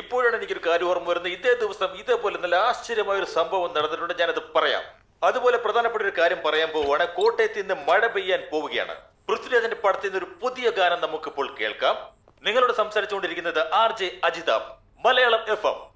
ഇപ്പോഴാണ് എനിക്കൊരു കാര്യം ഓർമ്മ വരുന്നത് ഇതേ ദിവസം ഇതേപോലെ നല്ല ആശ്ചര്യമായ ഒരു സംഭവം നടന്നിട്ടുണ്ട് ഞാനത് പറയാം അതുപോലെ പ്രധാനപ്പെട്ട ഒരു കാര്യം പറയാൻ പോവുകയാണ് കോട്ടയത്ത് ഇന്ന് മഴ പെയ്യാൻ പോവുകയാണ് പൃഥ്വിരാജന്റെ പടത്തിൽ നിന്ന് ഒരു പുതിയ ഗാനം നമുക്കിപ്പോൾ കേൾക്കാം നിങ്ങളോട് സംസാരിച്ചുകൊണ്ടിരിക്കുന്നത് R J Ajitabh Malayalam F M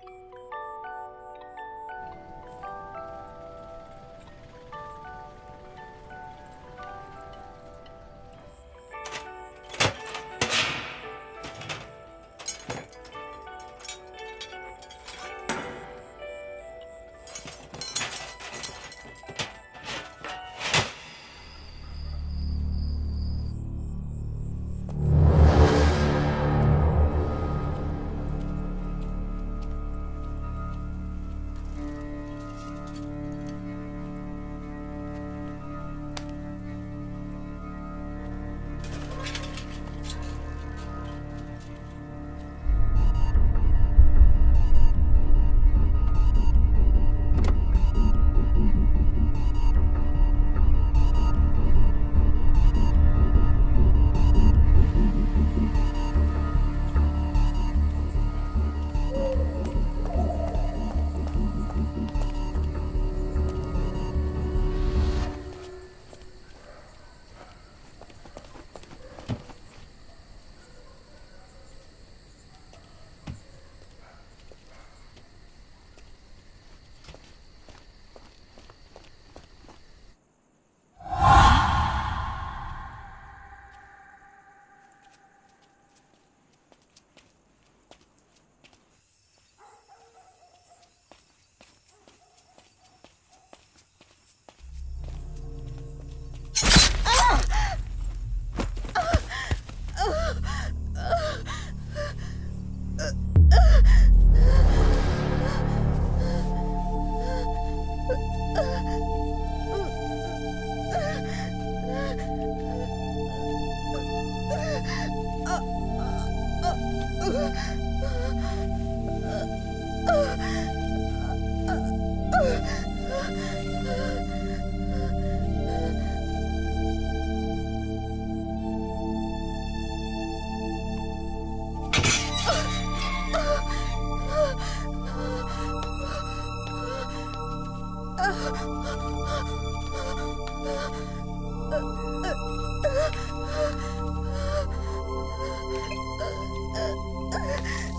Uh...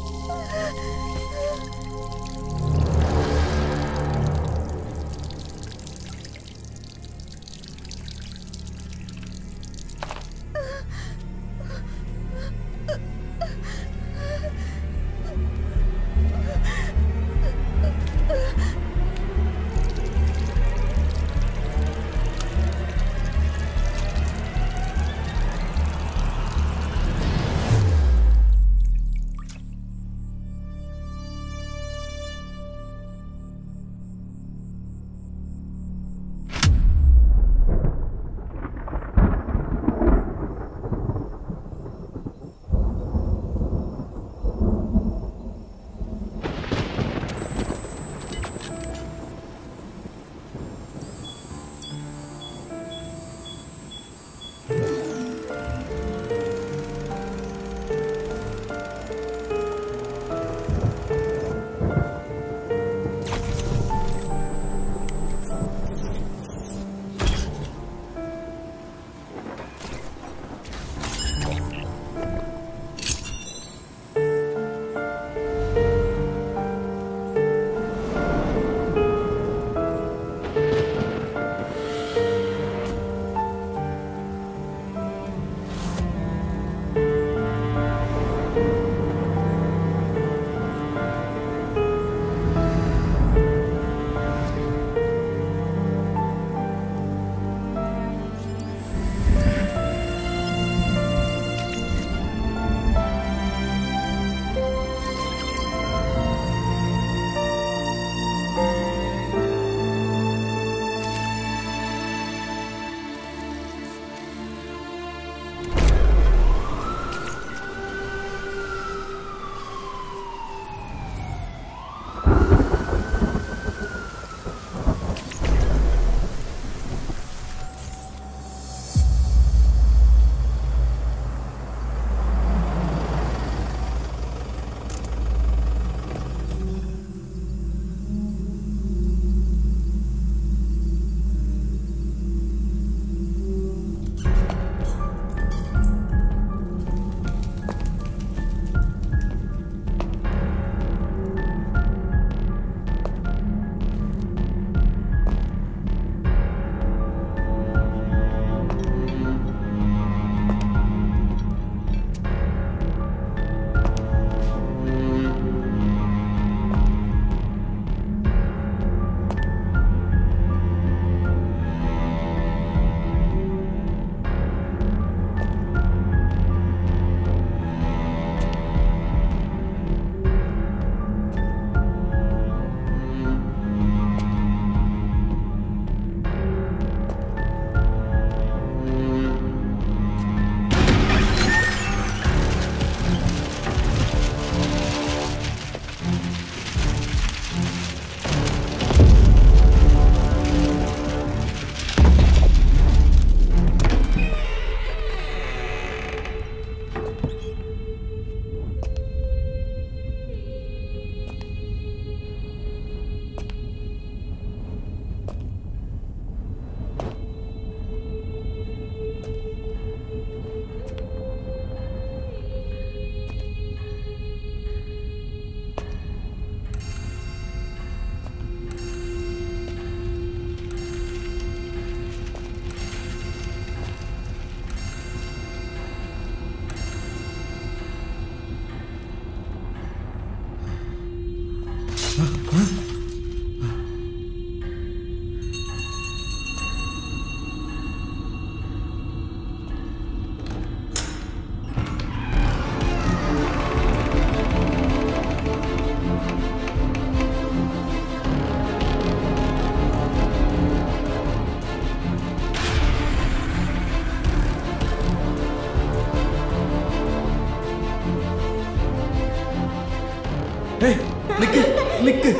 ഏയ്, നിക്ക് നിക്ക്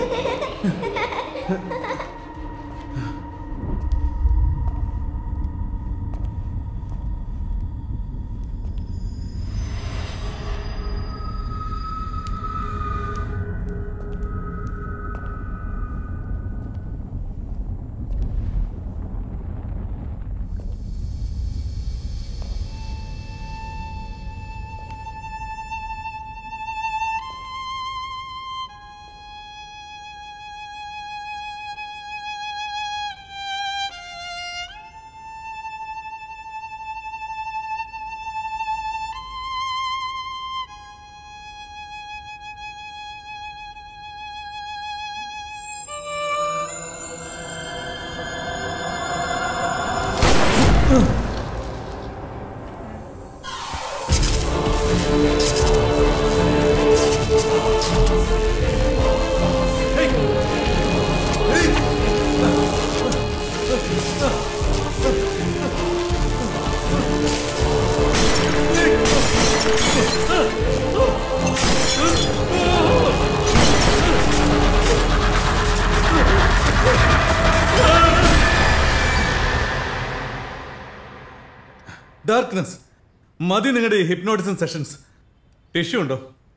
ഡാർക്ക്നെസ് മതി നിങ്ങളുടെ ഹിപ്നോട്ടിസം സെഷൻസ് ടിഷ്യൂ ഉണ്ടോ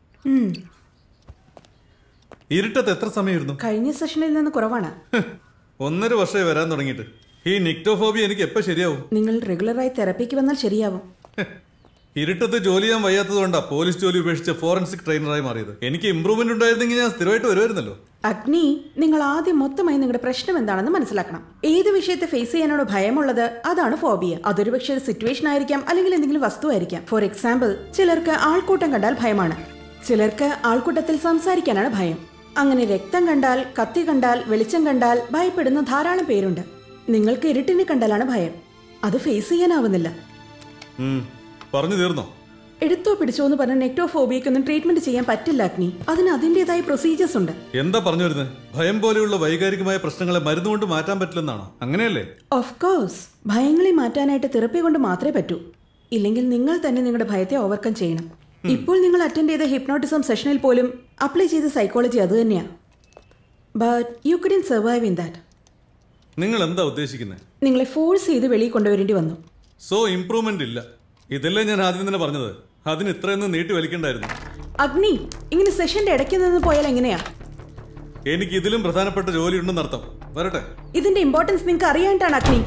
ഇരുട്ടത്ത് എത്ര സമയമായിരുന്നു കഴിഞ്ഞ സെഷനിൽ നിന്ന് കുറവാണ് ഒന്നര വർഷമായി വരാൻ തുടങ്ങിയിട്ട് ഈ നിക്ടോഫോബിയ എനിക്ക് എപ്പോൾ ശരിയാവും നിങ്ങൾ റെഗുലറായി തെറപ്പിക്ക് വന്നാൽ ശരിയാവും ഇരുട്ടത്ത് ജോലി ചെയ്യാൻ വയ്യാത്തതുകൊണ്ടാ പോലീസ് ജോലി ഉപേക്ഷിച്ച് ഫോറൻസിക് ട്രെയിനറായി മാറിയത് എനിക്ക് ഇമ്പ്രൂവ്മെന്റ് ഉണ്ടായിരുന്നെങ്കിൽ ഞാൻ സ്ഥിരമായിട്ട് വരുമായിരുന്നല്ലോ അഗ്നി നിങ്ങൾ ആദ്യം മൊത്തമായി നിങ്ങളുടെ പ്രശ്നം എന്താണെന്ന് മനസ്സിലാക്കണം ഏത് വിഷയത്തെ ഫേസ് ചെയ്യാനാണോ ഭയമുള്ളത് അതാണ് ഫോബിയ അതൊരു പക്ഷേ ഒരു സിറ്റുവേഷൻ ആയിരിക്കാം അല്ലെങ്കിൽ എന്തെങ്കിലും വസ്തു ആയിരിക്കാം ഫോർ എക്സാമ്പിൾ ചിലർക്ക് ആൾക്കൂട്ടം കണ്ടാൽ ഭയമാണ് ചിലർക്ക് ആൾക്കൂട്ടത്തിൽ സംസാരിക്കാനാണ് ഭയം അങ്ങനെ രക്തം കണ്ടാൽ കത്തി കണ്ടാൽ വെളിച്ചം കണ്ടാൽ ഭയപ്പെടുന്ന ധാരാളം പേരുണ്ട് നിങ്ങൾക്ക് ഇരുട്ടിനെ കണ്ടാലാണ് ഭയം അത് ഫേസ് ചെയ്യാനാവുന്നില്ല ഉം. പറഞ്ഞു തീർന്നോ എടുത്തോ പിടിച്ചോ എന്ന് പറഞ്ഞ നെക്ടോഫോബിയക്കൊന്നും ട്രീറ്റ്മെന്റ് ചെയ്യാൻ പറ്റില്ല അഗ്നി അതിന് അതിൻ്റെതായ പ്രൊസീജിയേഴ്സ് ഉണ്ട് എന്താ പറഞ്ഞു വരുന്നത് ഭയം പോലെയുള്ള വൈകാരികമായ പ്രശ്നങ്ങളെ മരുന്നുകൊണ്ട് മാറ്റാൻ പറ്റില്ലെന്നാണോ അങ്ങനെയല്ലേ ഓഫ് കോഴ്സ് ഭയങ്ങളെ മാറ്റാനായിട്ട് തെറപ്പി കൊണ്ട് മാത്രമേ പറ്റൂ ഇല്ലെങ്കിൽ നിങ്ങൾ തന്നെ നിങ്ങളുടെ ഭയത്തെ ഓവർകം ചെയ്യണം ഇപ്പോൾ നിങ്ങൾ അറ്റൻഡ് ചെയ്ത ഹിപ്നോട്ടിസം സെഷനിൽ പോലും അപ്ലൈ ചെയ്ത സൈക്കോളജി അത് തന്നെയാണ് but you couldn't survive in that നിങ്ങൾ എന്താ ഉദ്ദേശിക്കുന്നത് നിങ്ങളെ ഫോഴ്സ് ചെയ്ത് വെളിയിൽ കൊണ്ടുവരേണ്ടി വന്നു സോ ഇംപ്രൂവ്മെന്റ് ഇല്ല ഇതല്ലേ ഞാൻ ആദ്യം തന്നെ പറഞ്ഞത് അതിന് ഇത്രയൊന്നും നീട്ടി വലിക്കണ്ടായിരുന്നു അഗ്നി ഇങ്ങനെ സെഷന്റെ ഇടയ്ക്ക് നിന്ന് പോയാൽ എങ്ങനെയാ എനിക്ക് ഇതിലും പ്രധാനപ്പെട്ട ജോലി ഉണ്ടെന്ന് അർത്ഥം വരട്ടെ ഇതിന്റെ ഇമ്പോർട്ടൻസ് നിങ്ങൾക്ക് അറിയാണ്ടാണ് അഗ്നി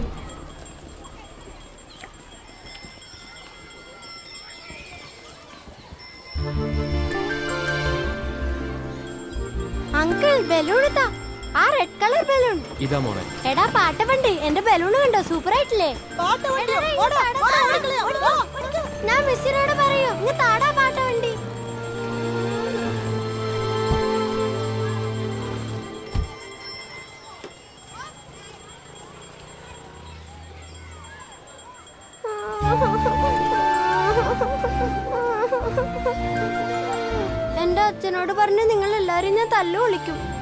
അങ്കിൾ ബലൂൺ ഇതാ ആ റെഡ് കളർ ബലൂൺ ഇതാ മോളെ എടാ പാട്ടവണ്ടി എന്റെ ബലൂൺ കണ്ടോ സൂപ്പർ ആയിട്ടില്ലേ ഞാൻ മിസ്സിനോട് പറയൂ ഇങ്ങ് താടാ പാട്ടവണ്ടി എന്റെ അച്ഛനോട് പറഞ്ഞ് നിങ്ങൾ എല്ലാരും ഞാൻ തല്ലു വിളിക്കും